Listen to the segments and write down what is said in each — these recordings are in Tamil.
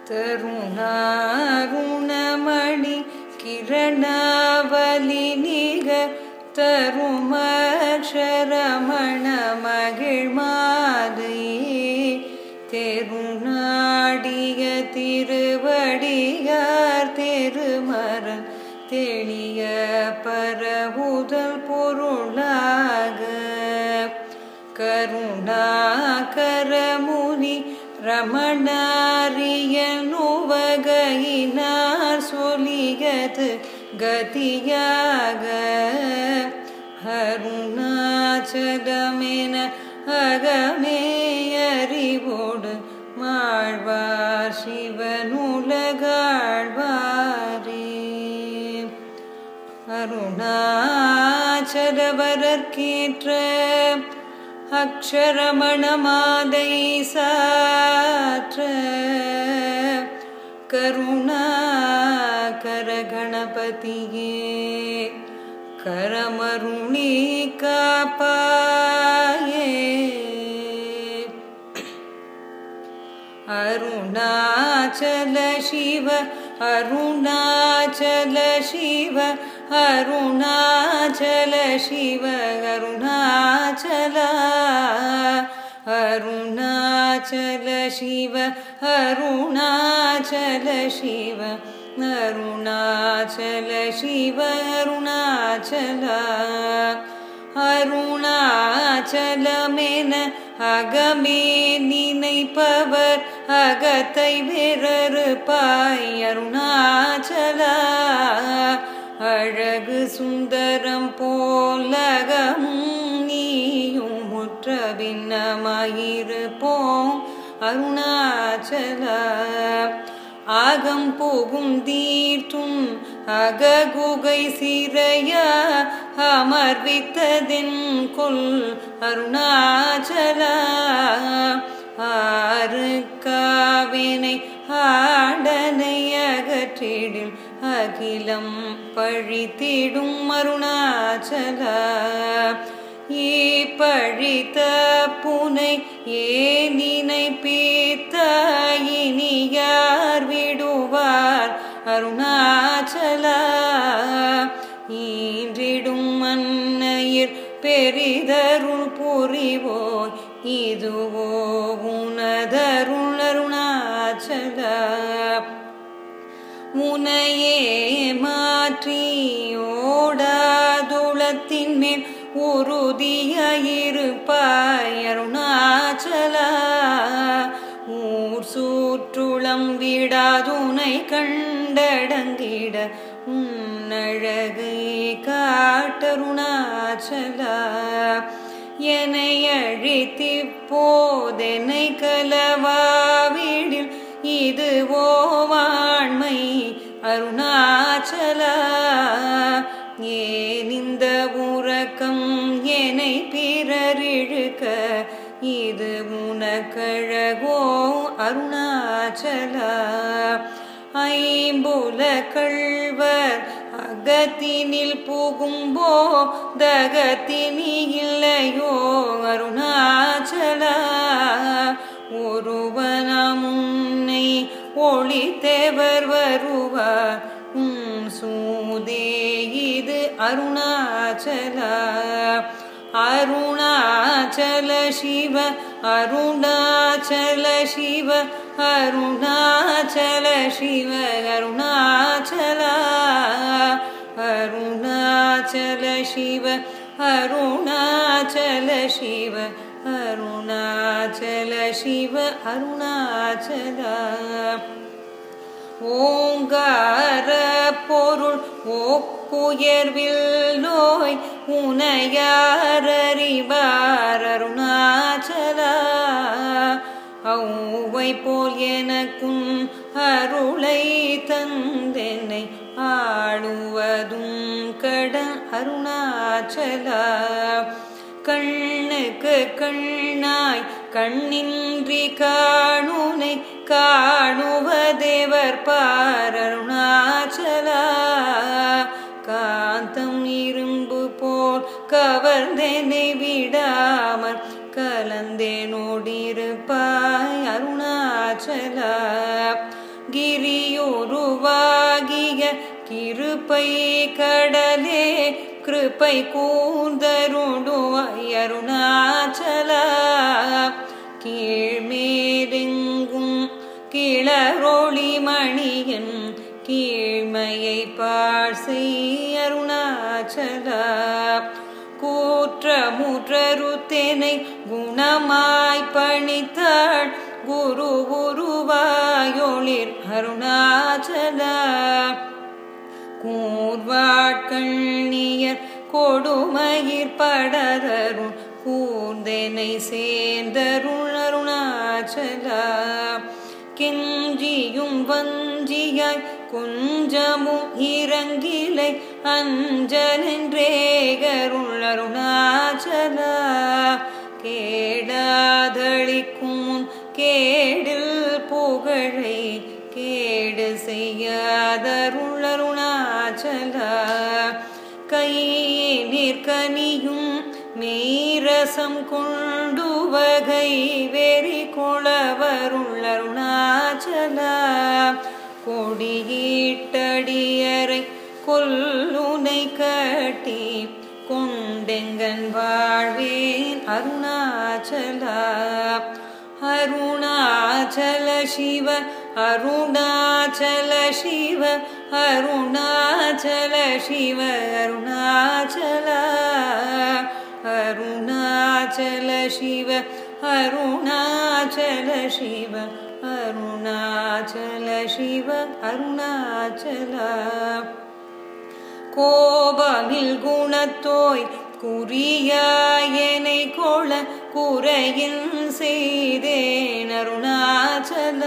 தருணாருணமணி கிரணாவலி நிக தருமரமண மகிழ்மாதை தெருநாடிய திருவடியார் திருமரன் தெளிய பரவுதல் பொருளாக கருணாகரமுனி ரமணாரிய நுவகையினார் சொல்லியது கதியாக அருணாச்சலமென அகமே அறிவோடு மாழ்வார் சிவனுலகாழ்வாரே அருணாச்சலவரற்கேற்ற அக்ஷரமணமாதை சாற்ற கருணாகர கணபதியே கரமருணி காப்பாயே அருணாச்சல சிவ அருணாச்சல சிவ அருணாச்சல சிவ அருணாச்சல அருணாச்சல சிவ அருணாச்சல சிவ அருணாச்சல சிவ அருணாச்சல அருணாச்சலமென அகமே நினைப்பவர் அகத்தை விரறுப்பாய் அருணாச்சல அழகு சுந்தரம் போலகமும் நீயும் முற்ற பின்னமாயிருப்போம் அருணாச்சல ஆகம் போகும் தீர்த்தும் அககுகை சிறைய அமர்வித்ததென் கொல் அருணாச்சல ஆறு காவினை ஆடனை அகற்றிடில் அகிலம் பழித்திடும் அருணாச்சல ஏ பழித்த புனை ஏ நினைப்பீத்த இனி யார் விடுவார் அருணாச்சல ஈன்றிடும் மன்னையிர் பெரிதருள் புரிவோய் இதுவோ உனதருள் அருணாச்சல முனையே மாற்றி ஓடாதுளத்தின் மேல் உறுதியாயிருப்பாய் அருணாச்சல ஊர் சூற்றுளம் விடாதுனை கண்டடங்கிட உன்னழகை காட்டருணாச்சல என்னை அழித்தி போதெனை கலவாவிடில் இது ஓவாண்மை அருணாச்சல ஏன் இந்த உறக்கம் என்னை பிறரிழுக்க இது உனக்கழகோ அருணாச்சல ஐம்புல கள்வர் அகத்தினில் புகும்போ தகத்தினி இல்லையோ அருணாச்சல ஒருவனாம் உன்னை ஒளித்தேவர் வருவார் உம் சூதே இது அருணாச்சல அருணாச்சல சிவ அருணாச்சல சிவ அருணாச்சல சிவ அருணாச்சல அருணாச்சல சிவ அருணாச்சல சிவ அருணாச்சல சிவ அருணாச்சல ஓங்கார பொருள் ஒப்புயர்வில் நோய் உனையாரறிவார் அருணாச்சல ஔவை போல் எனக்கும் அருளை தந்தென்னை ஆளுவதும் கடன் அருணாச்சல கண்ணுக்கு கண்ணாய் கண்ணின்றி காணுனை காணுவதேவர் பார் அருணாச்சலா காந்தம் இரும்பு போல் கவர்ந்தேனை விடாமல் கலந்தே நோடிருப்பாய் அருணாச்சலா கிரியுருவாகிய கிருப்பை கடலே கிருப்பை கூந்தருடு அருணாச்சல கீழ்மேலெங்கும் கிளரொளி மணியன் கீழ்மையை பார்சை அருணாச்சல கூற்றமுற்றருத்தேனை குணமாய் பணித்தாள் குரு குருவாயொளிர் அருணாச்சல கூர்வாட்கண்ணியர் கொடுமயிர் படரருள் கூர்ந்தனை சேர்ந்தருள் அருணாச்சலா கெஞ்சியும் வஞ்சியாய் குஞ்சமும் இறங்கிலை அஞ்சலென்றேகருள் அருணாச்சலா கேடாதளிக்கும் கேடில் புகழை கேடு செய்யாதருள் அருணாச்சலா கையினிற் கனியும் மீரசம் கொண்டு வகை வெறி கொளவருள் அருணாச்சலா கொடியீட்டடியரை கொல்லுனை கட்டி கொண்டெங்கன் வாழ்வேன் அருணாச்சலா அருணாச்சல சிவ அருணாச்சல சிவ அருணாச்சல சிவ அருணாச்சல அருணாச்சல சிவ அருணாச்சல சிவ அருணாச்சல சிவ அருணாச்சல கோபமில் குணத்தோய் குறியாயனை கொள குறையின் செய்தேன் அருணாச்சல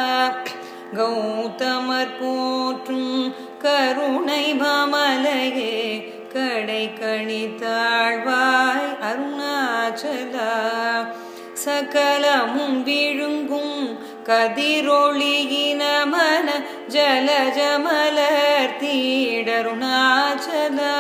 கௌதமர் போற்றும் கருணை மாமலையே கடை கணித்தாழ்வாய் அருணாச்சலா சகலமும் விழுங்கும் கதிரொளியின மன ஜலஜமலர் தீடருணாச்சலா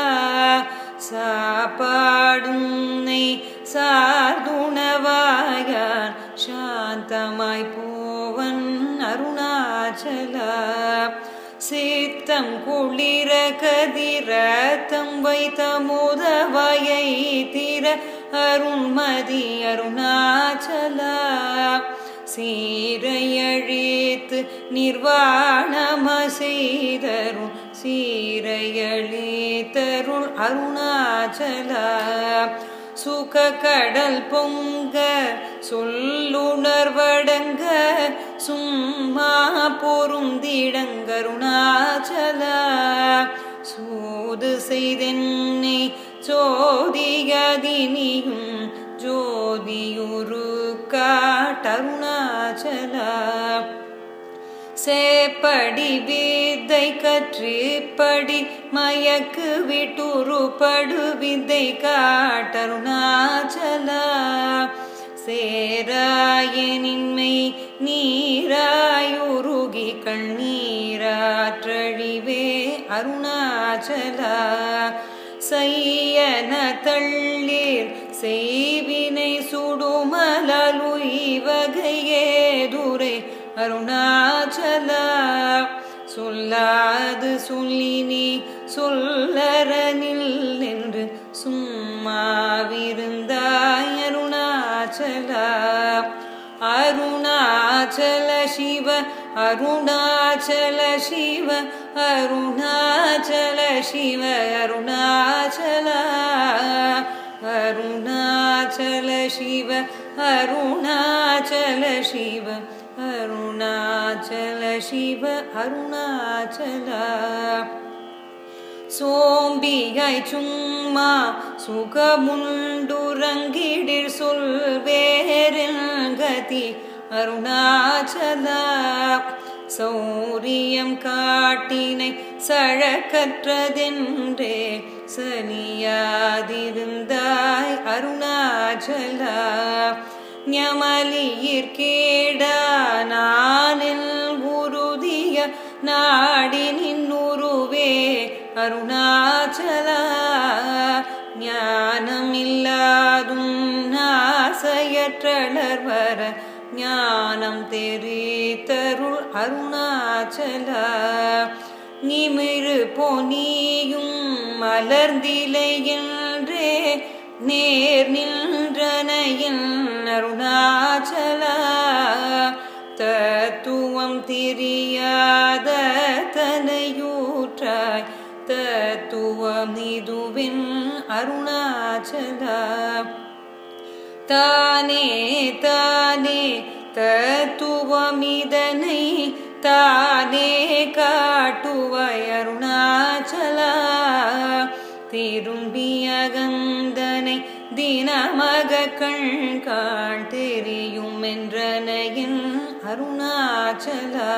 சாப்பாடும் நெய் சார்துணவாயான் சாந்தமாய் போவன் அருணாச்சலா சித்தம் குளிர கதிரத்தம் வைத்த முதவயை திர அருண்மதி அருணாச்சலா சீரையழித்து நிர்வாணம செய்தருள் சீரையழித்தருள் அருணாச்சலா சுக கடல் பொங்க சொல்லுணர்வடங்க சும்மா பொருந்திடங்கருணாச்சலா சூது செய்தென்னை ஜோதியதினியும் ஜோதியுரு காட்டருணாச்சலா சேப்படி வித்தை கற்றுப்படி மயக்கு விட்டுருப்படு வித்தை காட்டருணாச்சலா சேராயனின்மை நீராயுருகி கண்ணீராற்றழிவே அருணாச்சலா செய்யன தள்ளீர் செய்வினை சுடுமலலுய்வகையே துரை அருணாச்சலா சொல்லாது சொல்லினி சொல்லரனில் என்று சும்மாவிருந்தாய் அருணாச்சலா அருணாச்சல சிவ அருணாச்சல சிவ அருணாச்சல சிவ அருணாச்சலா அருணாச்சல சிவ அருணாச்சல சிவ அருணாச்சல சிவ அருணாச்சலா சோம்பியாய் சும்மா சுகமுண்டுறங்கிடிர் சொல்வேரில் கதி அருணாச்சலா சௌரியம் காட்டினை சழக்கற்றதென்றே சனியாதிருந்தாய் அருணாச்சலா ஞமலியிற்கேடா நானில் உருதிய நாடினின் உருவே அருணாச்சலா ஞானமில்லாதும் நாசையற்றளர் வர ஞான ஞானம் தெரித்தருள் அருணாச்சல நிமிரு பொனியும் மலர்ந்திலை என்றே நேர் நின்றனையின் அருணாச்சல தத்துவம் தெரியாத தனையூற்றாய் தத்துவம் இதுவின் அருணாச்சல தானே தானே தத்துவமிதனை தானே காட்டுவாய் அருணாச்சலா திரும்பிய கந்தனை தினமக கண் காண் தெரியும் என்றனையின் அருணாச்சலா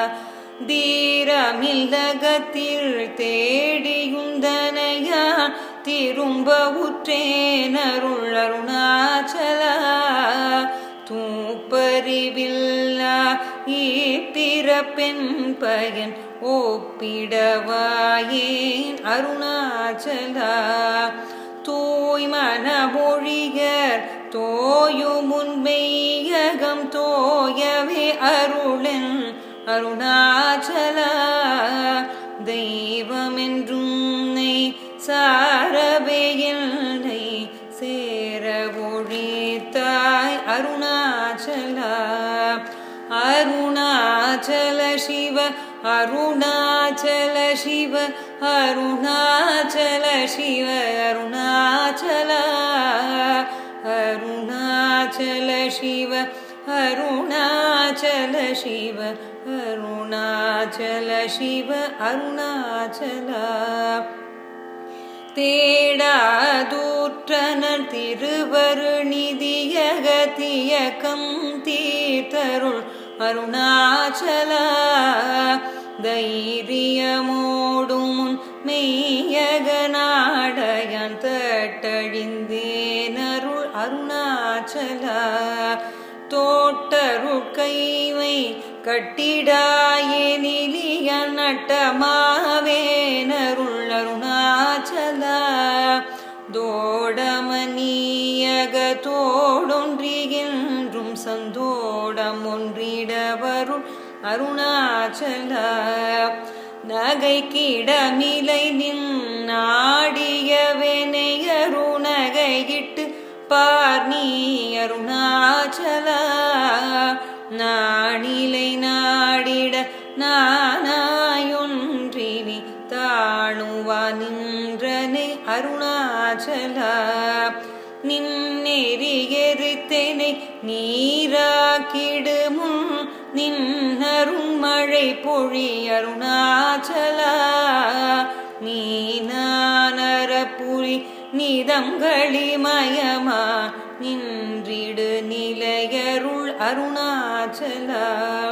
தீரமில்லகத்தில் தேடியுந்தனையா திரும்ப உற்றேனருள் அருணாச்சலா தூப்பறிவில்லா இப்பிறப்பெண் பயன் ஒப்பிடவாயேன் அருணாச்சலா தூய் மனமொழியர் தோயுமுன்மெய்யகம் தோயவே அருளன் அருணாச்சலா தெய்வமென்றும் நெய் சாரவே என்னை சேர ஒழித்தாய் அருணாச்சலா அருணாச்சல சிவ அருணாச்சல சிவ அருணாச்சல சிவ அருணாச்சல அருணாச்சல சிவ அருணாச்சல சிவ அருணாச்சல சிவ அருணாச்சலா தேடாதூற்றனர் திருவருணிதியகத்தியக்கம் தீர்த்தருள் அருணாச்சலா தைரியமோடும் மெய்யக நாடயன் தட்டழிந்தேனருள் அருணாச்சலா தோட்டருட்கைவை கட்டிடாயே நிலிய நட்டமாவேனருள் அருணாச்சலா தோடமணியக தோடொன்றிகின்றும் சந்தோடம் ஒன்றிடவருள் அருணாச்சலா நகை கிடமிலை நின் நாடியவெனையருணகையிட்டு பார் நீ அருணாச்சலா நாணிலை நாடிட நானாயொன்றினி தாணுவா நின்றனை அருணாச்சலா நின்னெறியெருத்தனை நீராக்கிடுமுன் நின்னருண் மழை பொழி அருணாச்சலா நீ நானரப்புரி நிதங்களிமயமா நின்றிடு நிலையருள் அருணாச்சலா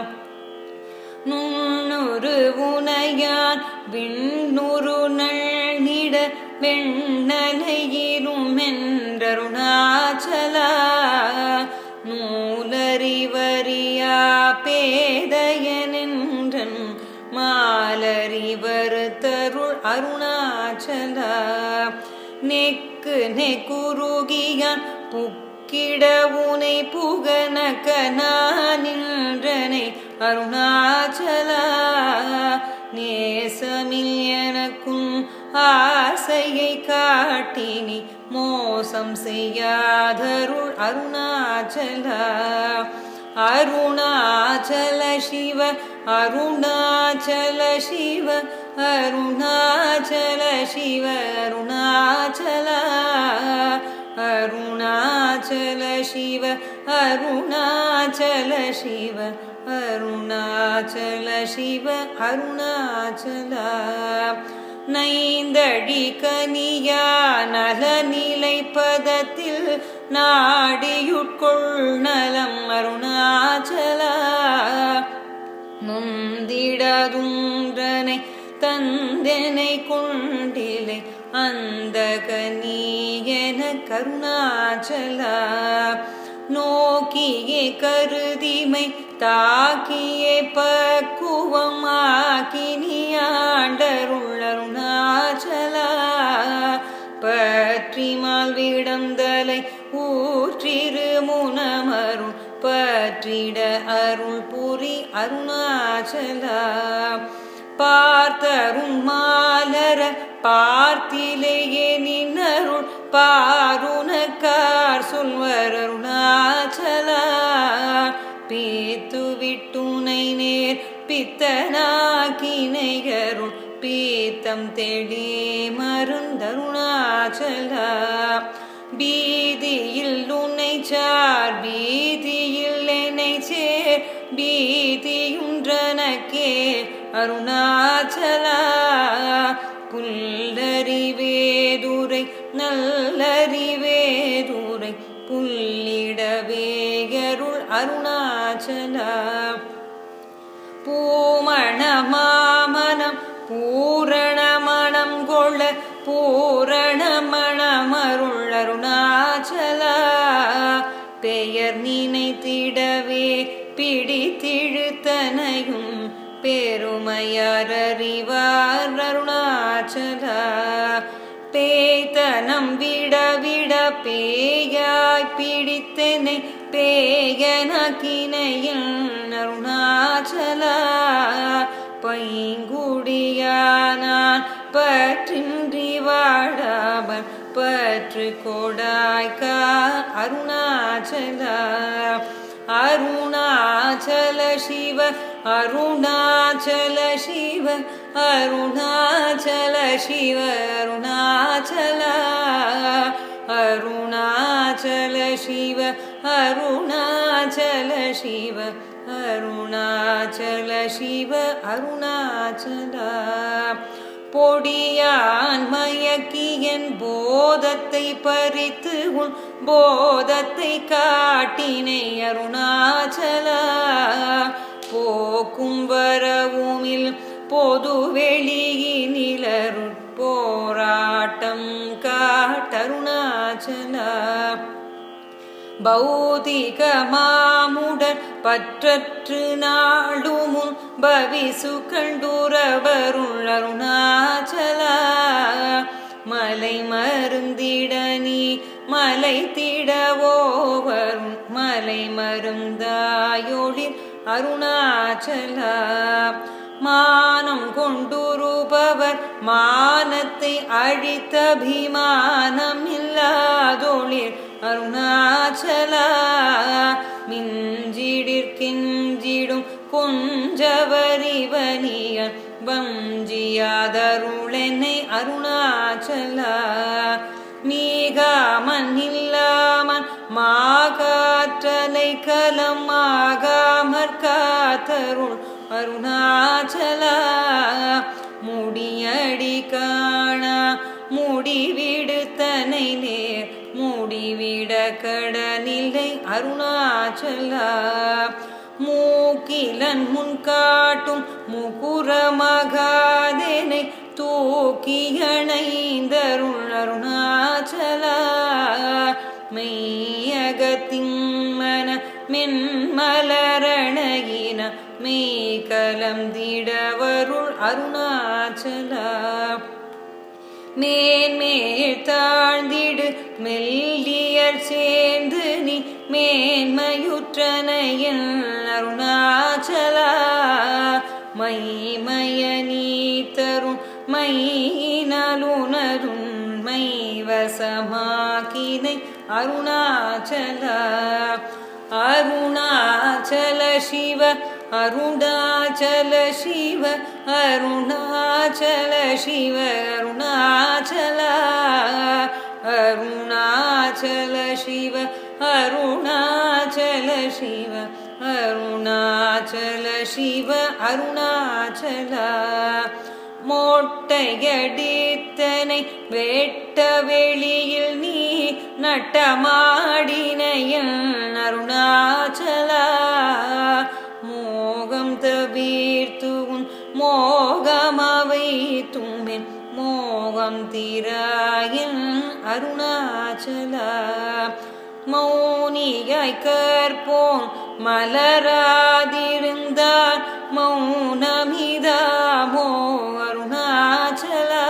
நுண்ணுரு உனையான் விண்ணுரு நள்ளிட வெண்ணலையிரும் என்றருணாச்சலா நூலறிவறியா பேதையனென்றன் மாலறிவர் தருள் அருணாச்சலா நெக்கு நெக்குருகியான் புக்கிட உனை புகனக்க நின்றனை அருணாச்சலா நேசமில் எனக்கும் ஆசையை காட்டினி மோசம் செய்யாதருள் அருணாச்சலா அருணாச்சல சிவ அருணாச்சல சிவ அருணாச்சல சிவ அருணாச்சலா அருணாச்சல சிவ அருணாச்சல சிவ அருணாச்சல சிவ அருணாச்சலா நைந்தழி கனியா நலநிலை பதத்தில் நாடியுட்கொள் நலம் அருணாச்சலா நொந்திடதுன்றனை தந்தனை கொண்டிலை அந்த கனியன கருணாச்சலா நோக்கியே கருதிமை தாக்கியே பக்குவமாக்கினியாண்டருள் அருணாச்சலா பற்றிமால் விடந்தலை ஊற்றிரு முனமருள் பற்றிய பற்றிட அருள் புரி அருணாச்சலா பார்த்தருண் மாலர பார்த்திலேயே நின்னருள் பாருணக்கார் சொல்வர் அருணாச்சலா பீத்து விட்டுனை நேர் பித்தனாக்கினைகருள் பீத்தம் தெளி மருந்தருணாச்சலா பீதியில் உன்னை சார் பீதியில் என்னை சேர் பீதியுன்றனக்கே அருணாச்சலா புல்லறிவேதுரை நல்லறிவேதுரை புல்லிடவேகருள் அருணாச்சலா பூமணமாமனம் பூரணமணம் கொள்ள பூரணமணமருள் அருணாச்சலா பெயர் நினைத்திடவே பிடித்திழுத்தனையும் பெருமையறிவார் அருணாச்சலா பேய்த்தனம் விட விட பேயாய் பிடித்தனை பேயனக்கினையில் அருணாச்சலா பைங்குடியானான் பற்றின்றி வாழாமல் பற்று கொடாய்க்கா அருணாச்சலா அருணாச்சல சிவ அருணாச்சல சிவ அருணாச்சல சிவ அருணாச்சல அருணாச்சல சிவ அருணாச்சல சிவ அருணாச்சல சிவ அருணாச்சலா பொடியான் மயக்கியன் போதத்தை பறித்து உன் போதத்தை காட்டினை அருணாச்சலா போக்கும் வரவுமில் பொது வெளியினிலருட்போராட்டம் காட்டருணாச்சலா பௌதிக மாமுடன் பற்றற்று நாளுமுன் பவிசு கண்டுரவருள் அருணாச்சலா மலை மருந்திட நீ மலை திடவோ வரும் மலை மருந்தாயொழில் அருணாச்சலா மானம் கொண்டுருபவர் மானத்தை அழித்த பீமானம் இல்லாதொழில் அருணாச்சலா மிஞ்சிடிற்கிஞ்சிடும் கொஞ்சவரிவனியன் வஞ்சியாதருளென்னை அருணாச்சலா மீகாமன் இல்லாமன் மாகாற்றலை கலம் மாகாமற் காத்தருள் அருணாச்சலா முடியடி காணா முடிவிடுத்தனை நேர் முடிவிட கடனில்லை அருணாச்சலா மூக்கிலன் முன் காட்டும் முகுரமகாதேனை தூக்கி அணைந்தருள் அருணாச்சலா மெய்யகத்திம்மன மென்மலரணகின மெய் கலந்திடவருள் அருணாச்சலா மேன்மேல் தாழ்ந்திடு மெல்லியர் சேர்ந்து நீ மேன்மையுற்றனையன் அருணாச்சலா மைமய நீ தரும் மையினலுனரும் மைவசமாக்கினை அருணாச்சலா அருணாச்சல சிவ அருணாச்சல சிவ அருணாச்சல சிவ அருணாச்சலா அருணாச்சல சிவ அருணாச்சல சிவ அருணாச்சல சிவ அருணாச்சலா மோட்டையடித்தனை வெட்ட வெளியில் நீ நட்டமாடினையன் அருணாச்சலா மோகம் தவிர்த்துன் மோகமவை தும்பின் மோகம் தீராயின் அருணாச்சலா மௌனியாய் கற்போன் மலராதிருந்தார் மௌனமிதாமோ அருணாச்சலா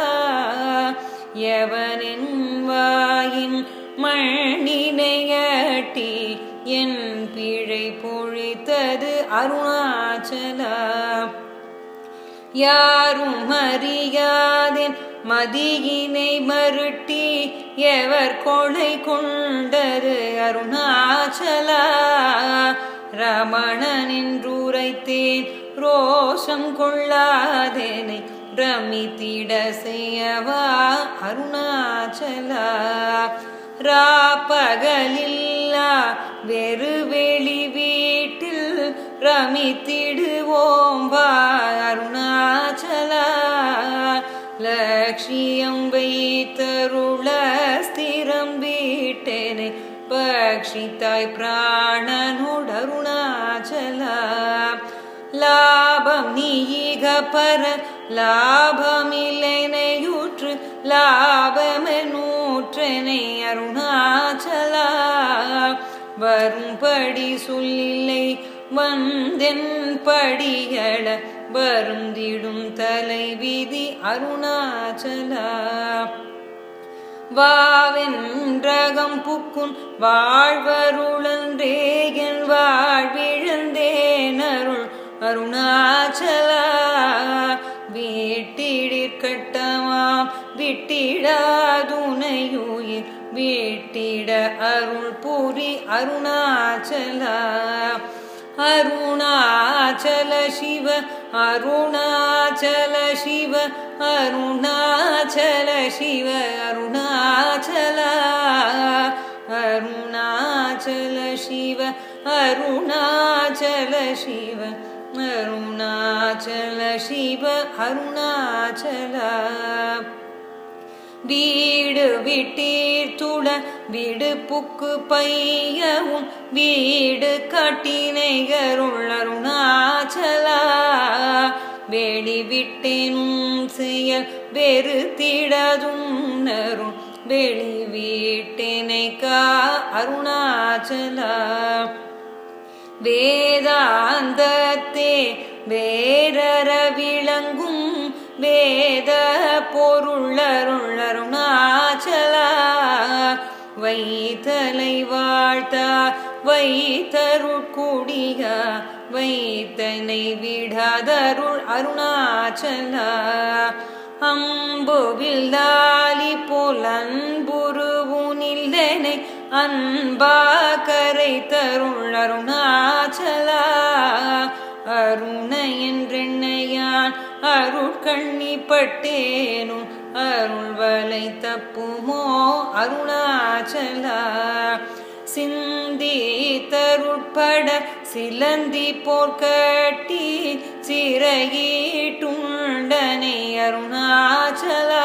எவனின் வாயின் மண்ணினையட்டி என் பிழை பொழி அருணாச்சலா யாரும் அறியாதேன் மதியினை மருட்டி எவர் கொலை கொண்டது அருணாச்சலா ரமணன் என்றுரைத்தேன் ரோஷம் கொள்ளாதேனை ரமித்திட செய்யவா அருணாச்சலா ராப்பகலில்லா வெறு வெளி வீட்டில் ரமித்திடுவோம் வா அருணாச்சலா லட்சியம் வைத்தருள ஸ்திரம் வீட்டேனை பக்ஷித்தாய் பிராணனோடு அருணாச்சலா லாபம் நீக பர லாபமில்லைனையூற்று லாபமெனூற்றனை அருணாச்சலா வரும்படி சொல்லில்லை வந்தென் படிகள வருந்திடும் தலைவிதி அருணாச்சலா வாவென்றகம் புக்குன் வாழ்வருளன்றே என் வாழ்விழந்தேன் அருள் அருணாச்சலா வீட்டிடிற்கட்டமாம் விட்டிடாதுனையுயிர் வீட்டிட அருள் பூரி அருணாச்சலா அருணாச்சல சிவ அருணாச்சல சிவ அருணாச்சல சிவ அருணாச்சலா அருணாச்சல சிவ அருணாச்சல சிவ அருணாச்சல சிவ அருணாச்சலா வீடு விட்டீர் துள வீடு புக்கு பையவும் வீடு காட்டினைகருள் அருணாச்சலா வேடி விட்டேனும் செயல் வெறுத்திடதும் நரும் வெளி வீட்டினை கா அருணாச்சலா வேதாந்தத்தே வேரற விளங்கும் வேத பொருளருள் அருணாச்சலா வைத்தலை வாழ்த்தா வைத்தருட்குடிய வைத்தனை விடாதருள் அருணாச்சலா அம்புவில்லாலி போல் அன்புருவுனில்லனை அன்பா கரை தருள் அருணாச்சலா அருண என்றெண்ணையான் அருட்கண்ணி பட்டேனும் அருள்வலை தப்புமோ அருணாச்சலா சிந்தி தருட்பட சிலந்தி போர்க்கட்டி சிறையீட்டுண்டனை அருணாச்சலா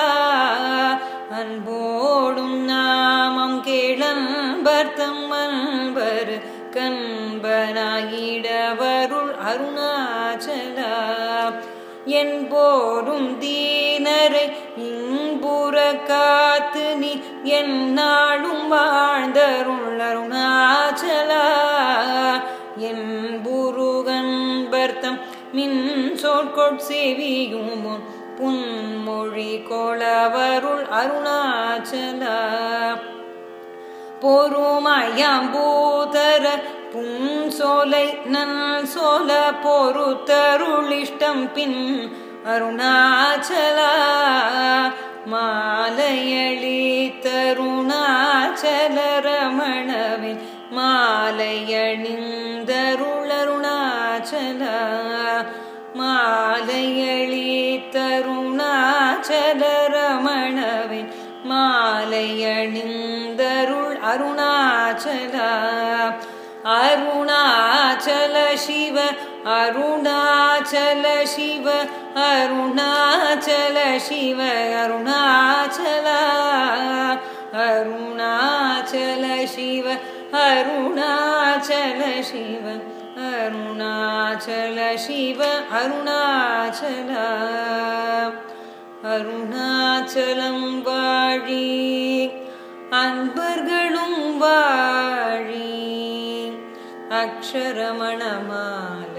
அன்போடும் நாமம் கேளம்பர்த்தம் அன்பர் கண்பனாயிடவருள் அருணாச்சலா என் போரும் தீனரை இன்புற காத்து நீ என் நாளும் வாழ்ந்தருள் அருணாச்சலா என் புருகன் பர்த்தம் மின் சொற்கொட்செவியும் புன்மொழி கோளவருள் அருணாச்சலா பொறுமயம்பூதர புன்சோலை நன் சோல பொறுத்தருளிஷ்டம் பின் அருணாச்சலா மாலையளி தருணாச்சல ரமணவின் மாலையணிந்தருளருணாச்சலா மாலையளி தருணாச்சல ரமணவின் மாலையணிந்தருள் அருணாச்சலா அருணாச்சல சிவ அருணாச்சல சிவ அருணாச்சல சிவ அருணாச்சலா அருணாச்சல சிவ அருணாச்சல சிவ அருணாச்சல சிவ அருணாச்சலா அருணாச்சலம் வாழி அன்பர்களும் வாழி அக்ஷரமணமால